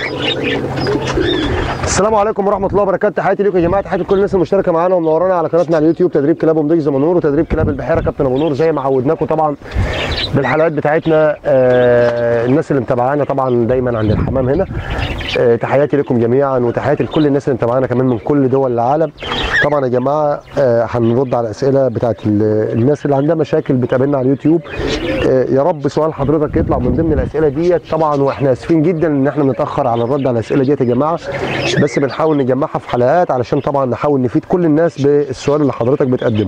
السلام عليكم ورحمه الله وبركاته تحياتي لكم يا جماعه تحياتي لكل الناس المشتركه معانا ومنورانا على قناتنا على اليوتيوب تدريب كلاب ام ضيق منور وتدريب كلاب البحيره كابتن ابو نور زي ما عودناكم طبعا بالحلقات بتاعتنا آه الناس اللي متابعانا طبعا دايما عند الحمام هنا آه تحياتي لكم جميعا وتحياتي لكل الناس اللي متابعانا كمان من كل دول العالم طبعا يا جماعه آه هنرد على الاسئله بتاعت ال- الناس اللي عندها مشاكل بتقابلنا على اليوتيوب آه يا رب سؤال حضرتك يطلع من ضمن الاسئله ديت طبعا واحنا اسفين جدا ان احنا بنتاخر على الرد على الاسئله ديت يا جماعه بس بنحاول نجمعها في حلقات علشان طبعا نحاول نفيد كل الناس بالسؤال اللي حضرتك بتقدمه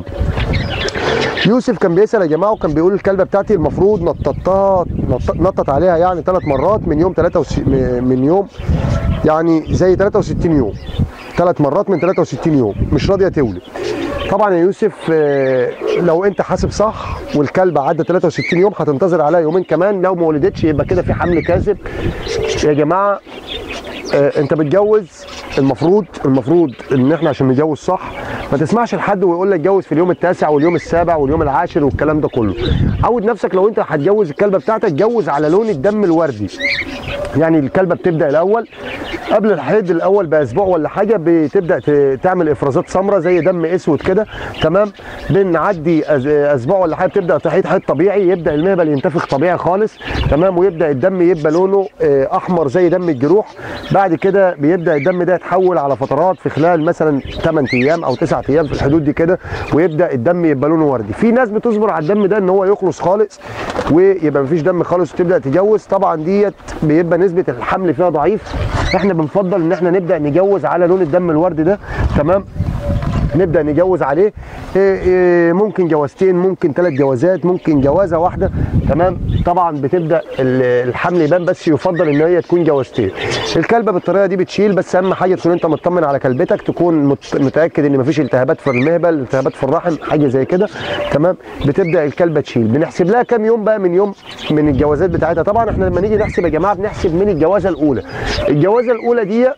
يوسف كان بيسال يا جماعه وكان بيقول الكلبه بتاعتي المفروض نططها نط- نطت عليها يعني ثلاث مرات من يوم 63 من يوم يعني زي 63 يوم ثلاث مرات من 63 يوم مش راضيه تولد طبعا يا يوسف آه، لو انت حاسب صح والكلبه عدى 63 يوم هتنتظر عليها يومين كمان لو ما ولدتش يبقى كده في حمل كاذب يا جماعه آه، انت بتجوز المفروض المفروض ان احنا عشان نجوز صح ما تسمعش لحد ويقول لك جوز في اليوم التاسع واليوم السابع واليوم العاشر والكلام ده كله عود نفسك لو انت هتجوز الكلبه بتاعتك جوز على لون الدم الوردي يعني الكلبه بتبدا الاول قبل الحيض الاول باسبوع ولا حاجه بتبدا ت- تعمل افرازات سمراء زي دم اسود كده تمام بنعدي أز- اسبوع ولا حاجه بتبدا تحيض حيض طبيعي يبدا المهبل ينتفخ طبيعي خالص تمام ويبدا الدم يبقى لونه آه، احمر زي دم الجروح بعد كده بيبدا الدم ده يتحول على فترات في خلال مثلا 8 ايام او 9 ايام في الحدود دي كده ويبدا الدم يبقى لونه وردي في ناس بتصبر على الدم ده ان هو يخلص خالص ويبقى مفيش دم خالص وتبدا تجوز طبعا ديت بيبقى نسبه الحمل فيها ضعيف احنا بنفضل ان احنا نبدا نجوز على لون الدم الوردي ده تمام نبدا نجوز عليه إيه إيه ممكن جوازتين ممكن ثلاث جوازات ممكن جوازه واحده تمام طبعا بتبدا ال- الحمل يبان بس يفضل ان هي تكون جوازتين الكلبه بالطريقه دي بتشيل بس اهم حاجه تكون انت مطمن على كلبتك تكون مت- متاكد ان مفيش التهابات في المهبل التهابات في الرحم حاجه زي كده تمام بتبدا الكلبه تشيل بنحسب لها كام يوم بقى من يوم من الجوازات بتاعتها طبعا احنا لما نيجي نحسب يا جماعه بنحسب من الجوازه الاولى الجوازه الاولى دي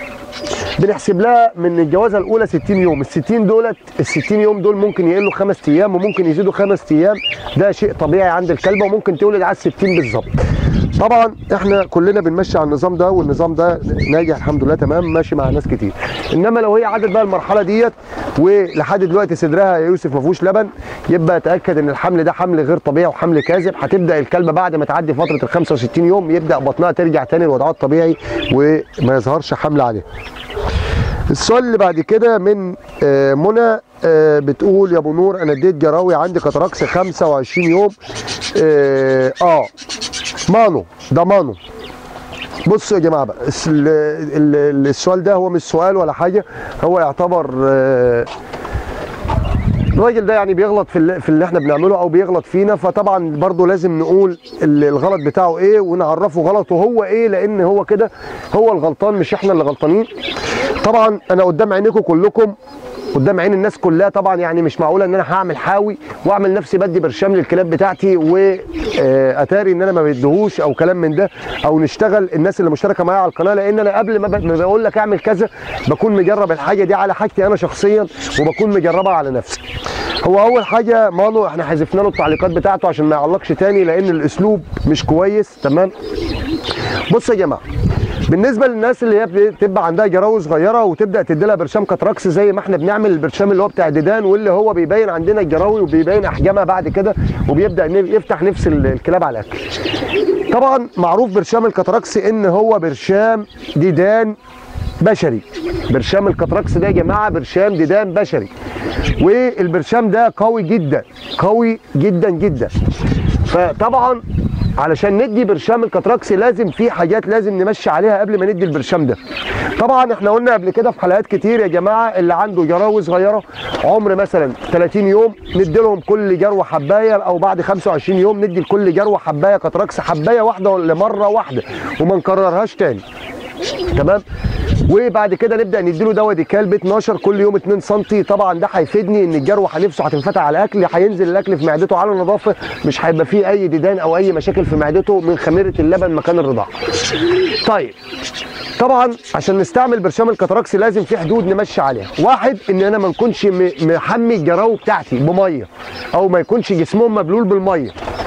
بنحسب لها من الجوازه الاولى 60 يوم ال 60 دولت ال 60 يوم دول ممكن يقلوا خمس ايام وممكن يزيدوا خمس ايام ده شيء طبيعي عند الكلبه وممكن تولد على ال 60 بالظبط طبعا احنا كلنا بنمشي على النظام ده والنظام ده ناجح الحمد لله تمام ماشي مع ناس كتير انما لو هي عدت بقى المرحله ديت ولحد دلوقتي صدرها يا يوسف ما فيهوش لبن يبقى تاكد ان الحمل ده حمل غير طبيعي وحمل كاذب هتبدا الكلبه بعد ما تعدي فتره ال 65 يوم يبدا بطنها ترجع تاني لوضعها الطبيعي وما يظهرش حمل عليها السؤال اللي بعد كده من آه، منى آه، بتقول يا ابو نور انا اديت جراوي عندي كاتراكس 25 يوم اه, آه مانو ده مانو بصوا يا جماعه بقى الس- ال- ال- السؤال ده هو مش سؤال ولا حاجه هو يعتبر آه، الراجل ده يعني بيغلط في اللي, في اللي احنا بنعمله او بيغلط فينا فطبعا برضه لازم نقول ال- الغلط بتاعه ايه ونعرفه غلطه هو ايه لان هو كده هو الغلطان مش احنا اللي غلطانين طبعا انا قدام عينيكم كلكم قدام عين الناس كلها طبعا يعني مش معقوله ان انا هعمل حاوي واعمل نفسي بدي برشام للكلاب بتاعتي واتاري ان انا ما بديهوش او كلام من ده او نشتغل الناس اللي مشتركه معايا على القناه لان انا قبل ما ب- ما بقول لك اعمل كذا بكون مجرب الحاجه دي على حاجتي انا شخصيا وبكون مجربها على نفسي هو اول حاجه مانو احنا حذفنا له التعليقات بتاعته عشان ما يعلقش تاني لان الاسلوب مش كويس تمام بصوا يا جماعه بالنسبه للناس اللي هي بتبقى عندها جراوي صغيره وتبدا تدي لها برشام كاتراكس زي ما احنا بنعمل البرشام اللي هو بتاع ديدان واللي هو بيبين عندنا الجراوي وبيبين احجامها بعد كده وبيبدا ن- يفتح نفس ال- الكلاب على الاكل. طبعا معروف برشام الكاتراكس ان هو برشام ديدان بشري برشام الكاتراكس ده يا جماعه برشام ديدان بشري والبرشام ده قوي جدا قوي جدا جدا فطبعا علشان ندي برشام الكاتراكس لازم في حاجات لازم نمشي عليها قبل ما ندي البرشام ده طبعا احنا قلنا قبل كده في حلقات كتير يا جماعه اللي عنده جراوي صغيره عمر مثلا 30 يوم ندي لهم كل جروه حبايه او بعد 25 يوم ندي لكل جروه حبايه كاتراكس حبايه واحده لمره واحده وما نكررهاش تاني تمام وبعد كده نبدا نديله دواء ديكال ب 12 كل يوم 2 سم طبعا ده هيفيدني ان الجروح نفسه هتنفتح على الاكل هينزل الاكل في معدته على نظافه مش هيبقى فيه اي ديدان او اي مشاكل في معدته من خميره اللبن مكان الرضاعه طيب طبعا عشان نستعمل برشام الكاتراكس لازم في حدود نمشي عليها واحد ان انا ما نكونش م- محمي الجراوي بتاعتي بميه او ما يكونش جسمهم مبلول بالميه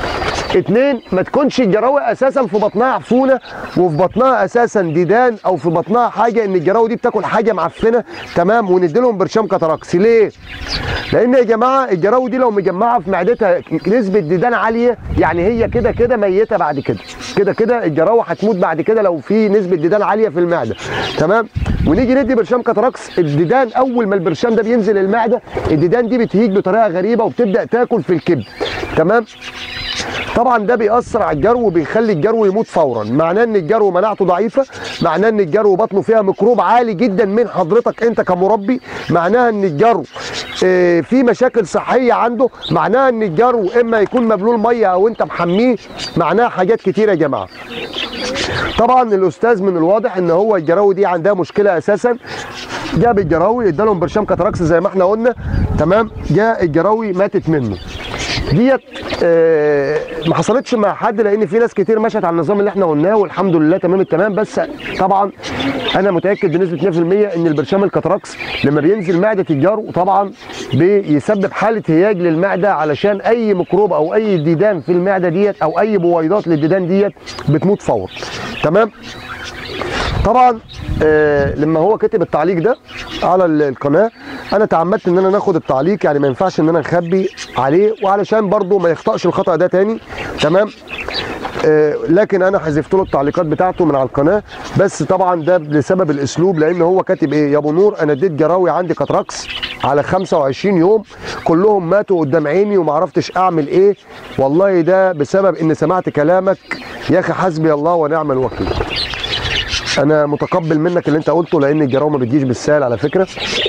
اتنين ما تكونش الجراوي اساسا في بطنها عفونه وفي بطنها اساسا ديدان او في بطنها حاجه ان الجراوي دي بتاكل حاجه معفنه تمام وندي لهم برشام كاتاراكس ليه؟ لان يا جماعه الجراوي دي لو مجمعه في معدتها نسبه ديدان عاليه يعني هي كده كده ميته بعد كده كده كده الجراوي هتموت بعد كده لو في نسبه ديدان عاليه في المعده تمام ونيجي ندي برشام كاتاراكس الديدان اول ما البرشام ده بينزل المعده الديدان دي بتهيج بطريقه غريبه وبتبدا تاكل في الكبد تمام طبعا ده بيأثر على الجرو وبيخلي الجرو يموت فورا معناه ان الجرو مناعته ضعيفه معناه ان الجرو بطنه فيها ميكروب عالي جدا من حضرتك انت كمربي معناها ان الجرو آه، في مشاكل صحيه عنده معناها ان الجرو اما يكون مبلول ميه او انت محميه معناها حاجات كتيره يا جماعه طبعا الاستاذ من الواضح ان هو الجراوي دي عندها مشكله اساسا جاب الجراوي ادالهم برشام كاتاراكس زي ما احنا قلنا تمام جاء الجراوي ماتت منه ديت آه، ما حصلتش مع حد لان في ناس كتير مشت على النظام اللي احنا قلناه والحمد لله تمام التمام بس طبعا انا متاكد بنسبه 100% ان البرشام الكاتاراكس لما بينزل معده الجرو طبعا بيسبب حاله هياج للمعده علشان اي ميكروب او اي ديدان في المعده ديت او اي بويضات للديدان ديت بتموت فورا تمام طبعا آه لما هو كتب التعليق ده على ال- القناه انا تعمدت ان انا ناخد التعليق يعني ما ينفعش ان انا نخبي عليه وعلشان برضو ما يخطاش الخطا ده تاني تمام آه لكن انا حذفت له التعليقات بتاعته من على القناه بس طبعا ده بسبب الاسلوب لان هو كاتب ايه يا ابو نور انا اديت جراوي عندي كاتراكس على 25 يوم كلهم ماتوا قدام عيني وما عرفتش اعمل ايه والله ده بسبب ان سمعت كلامك يا اخي حسبي الله ونعم الوكيل انا متقبل منك اللي انت قلته لان الجراوه ما بتجيش بالسهل على فكره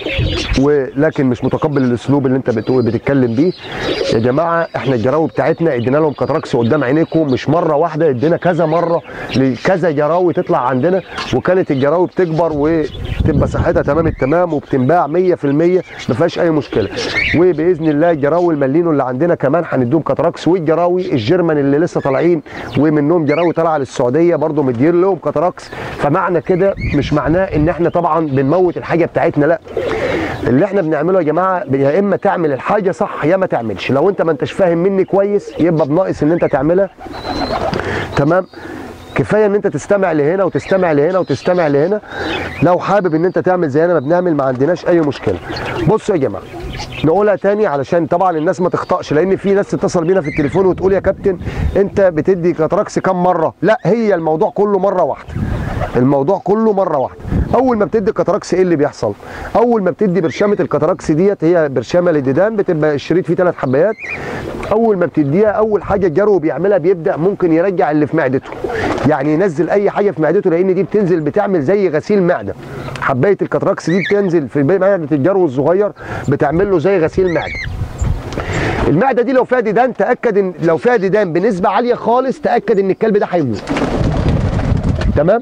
ولكن مش متقبل الاسلوب اللي انت بتقول بتتكلم بيه يا جماعه احنا الجراوي بتاعتنا ادينا لهم كاتراكس قدام عينيكم مش مره واحده ادينا كذا مره لكذا جراوي تطلع عندنا وكانت الجراوي بتكبر وتبقى صحتها تمام التمام وبتنباع 100% ما فيهاش اي مشكله وباذن الله الجراوي الملينو اللي عندنا كمان هنديهم كاتراكس والجراوي الجيرمان اللي لسه طالعين ومنهم جراوي طالعه للسعوديه برضو مدين لهم كاتراكس فمعنى كده مش معناه ان احنا طبعا بنموت الحاجه بتاعتنا لا اللي احنا بنعمله يا جماعه يا اما تعمل الحاجه صح يا ما تعملش لو انت ما انتش فاهم مني كويس يبقى بناقص ان انت تعملها تمام كفايه ان انت تستمع لهنا وتستمع لهنا وتستمع لهنا لو حابب ان انت تعمل زينا ما بنعمل ما عندناش اي مشكله بصوا يا جماعه نقولها تاني علشان طبعا الناس ما تخطاش لان في ناس تتصل بينا في التليفون وتقول يا كابتن انت بتدي كاتراكس كام مره لا هي الموضوع كله مره واحده الموضوع كله مره واحده اول ما بتدي كاتراكس ايه اللي بيحصل اول ما بتدي برشامه الكاتراكس ديت هي برشامه للديدان بتبقى الشريط فيه ثلاث حبايات اول ما بتديها اول حاجه الجرو بيعملها بيبدا ممكن يرجع اللي في معدته يعني ينزل اي حاجه في معدته لان دي بتنزل بتعمل زي غسيل معده حبايه الكاتراكس دي بتنزل في معده الجرو الصغير بتعمل له زي غسيل معده المعده دي لو فيها ديدان تاكد ان لو فيها ديدان بنسبه عاليه خالص تاكد ان الكلب ده هيموت تمام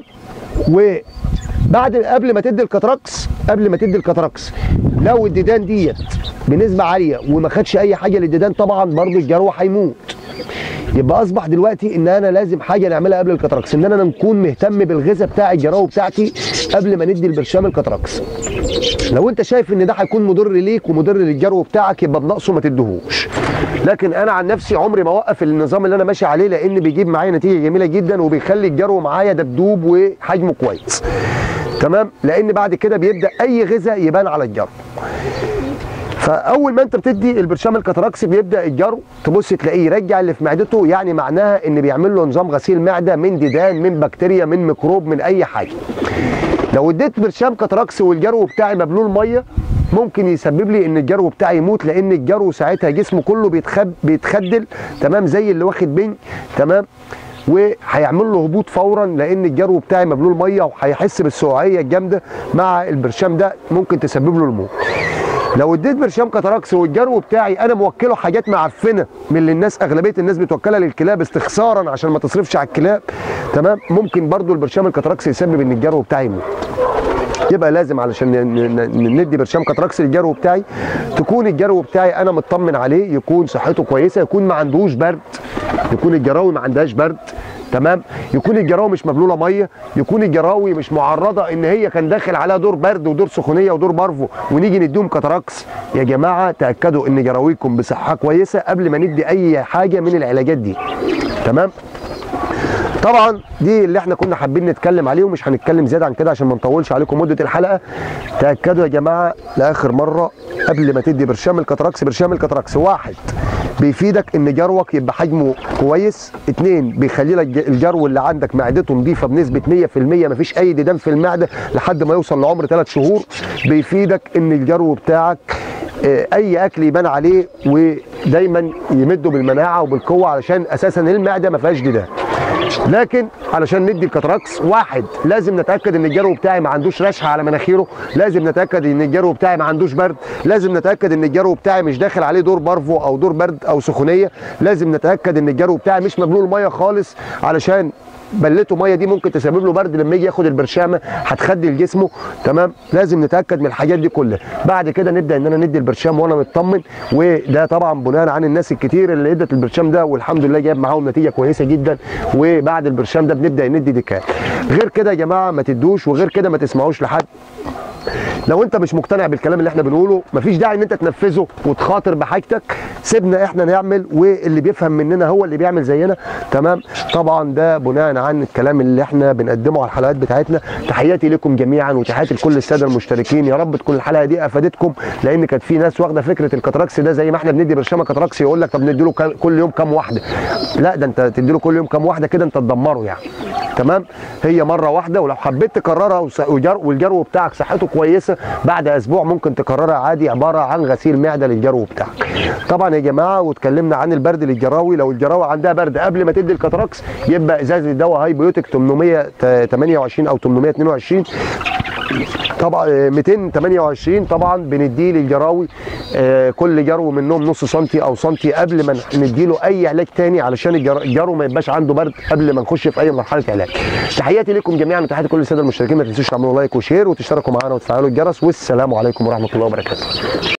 وبعد قبل ما تدي الكاتراكس قبل ما تدي الكاتراكس لو الديدان ديت بنسبه عاليه وما خدش اي حاجه للديدان طبعا برضو الجرو هيموت يبقى اصبح دلوقتي ان انا لازم حاجه نعملها قبل الكاتراكس ان انا نكون مهتم بالغذاء بتاع الجراوه بتاعتي قبل ما ندي البرشام الكاتراكس لو انت شايف ان ده هيكون مضر ليك ومضر للجرو بتاعك يبقى بنقصه ما تديهوش لكن انا عن نفسي عمري ما اوقف النظام اللي انا ماشي عليه لان بيجيب معايا نتيجه جميله جدا وبيخلي الجرو معايا دبدوب وحجمه كويس تمام لان بعد كده بيبدا اي غذاء يبان على الجرو فاول ما انت بتدي البرشام الكاتراكس بيبدا الجرو تبص تلاقيه يرجع اللي في معدته يعني معناها ان بيعمل له نظام غسيل معده من ديدان من بكتيريا من ميكروب من اي حاجه لو اديت برشام كاتراكس والجرو بتاعي مبلول ميه ممكن يسبب لي ان الجرو بتاعي يموت لان الجرو ساعتها جسمه كله بيتخب بيتخدل تمام زي اللي واخد بنج تمام وهيعمل له هبوط فورا لان الجرو بتاعي مبلول ميه وهيحس بالسقوعيه الجامده مع البرشام ده ممكن تسبب له الموت لو اديت برشام كاتراكس والجرو بتاعي انا موكله حاجات معفنه من اللي الناس اغلبيه الناس بتوكلها للكلاب استخسارا عشان ما تصرفش على الكلاب تمام ممكن برضو البرشام الكاتراكس يسبب ان الجرو بتاعي يموت يبقى لازم علشان ن- ن- ندي برشام كاتراكس للجرو بتاعي تكون الجرو بتاعي انا مطمن عليه يكون صحته كويسه يكون ما عندهوش برد يكون الجراوي ما عندهاش برد تمام يكون الجراوي مش مبلوله ميه يكون الجراوي مش معرضه ان هي كان داخل عليها دور برد ودور سخونيه ودور بارفو ونيجي نديهم كاتراكس يا جماعه تاكدوا ان جراويكم بصحه كويسه قبل ما ندي اي حاجه من العلاجات دي تمام طبعا دي اللي احنا كنا حابين نتكلم عليه ومش هنتكلم زياده عن كده عشان ما نطولش عليكم مده الحلقه تاكدوا يا جماعه لاخر مره قبل ما تدي برشام الكاتراكس برشام الكاتراكس واحد بيفيدك ان جروك يبقى حجمه كويس اتنين بيخلي لك ج- الجرو اللي عندك معدته نظيفه بنسبه 100% مفيش اي ديدان في المعده لحد ما يوصل لعمر 3 شهور بيفيدك ان الجرو بتاعك آه، اي اكل يبان عليه ودايما يمده بالمناعه وبالقوه علشان اساسا المعده ما فيهاش ديدان لكن علشان ندي الكاتراكس واحد لازم نتاكد ان الجرو بتاعي ما عندوش رشحه على مناخيره لازم نتاكد ان الجرو بتاعي ما عندوش برد لازم نتاكد ان الجرو بتاعي مش داخل عليه دور بارفو او دور برد او سخونيه لازم نتاكد ان الجرو بتاعي مش مبلول ميه خالص علشان بلته ميه دي ممكن تسبب له برد لما يجي ياخد البرشامه هتخدل جسمه تمام لازم نتاكد من الحاجات دي كلها بعد كده نبدا ان انا ندي البرشام وانا مطمن وده طبعا بناء عن الناس الكتير اللي ادت البرشام ده والحمد لله جايب معاهم نتيجه كويسه جدا وبعد البرشام ده بنبدا ندي ديكات غير كده يا جماعه ما تدوش وغير كده ما تسمعوش لحد لو انت مش مقتنع بالكلام اللي احنا بنقوله مفيش داعي ان انت تنفذه وتخاطر بحاجتك سيبنا احنا نعمل واللي بيفهم مننا هو اللي بيعمل زينا تمام طبعا ده بناء عن الكلام اللي احنا بنقدمه على الحلقات بتاعتنا تحياتي لكم جميعا وتحياتي لكل الساده المشتركين يا رب تكون الحلقه دي افادتكم لان كانت في ناس واخده فكره الكاتراكس ده زي ما احنا بندي برشامه كاتراكس يقول لك طب ندي له كل يوم كام واحده لا ده انت تدي له كل يوم كام واحده كده انت تدمره يعني تمام هي مره واحده ولو حبيت تكررها وس- وجر- والجرو بتاعك صحته كويسه بعد اسبوع ممكن تكررها عادي عباره عن غسيل معده للجرو بتاعك طبعا يا جماعه واتكلمنا عن البرد للجراوي لو الجراوي عندها برد قبل ما تدي الكاتراكس يبقى ازازه دواء هاي بيوتك 828 او 822 طبعا آه، 228 طبعا بنديه للجراوي آه، كل جرو منهم نص سنتي او سنتي قبل ما نديله اي علاج تاني علشان الجر- الجرو ما يبقاش عنده برد قبل ما نخش في اي مرحله علاج تحياتي لكم جميعا وتحياتي كل الساده المشتركين ما تنسوش تعملوا لايك وشير وتشتركوا معانا وتفعلوا الجرس والسلام عليكم ورحمه الله وبركاته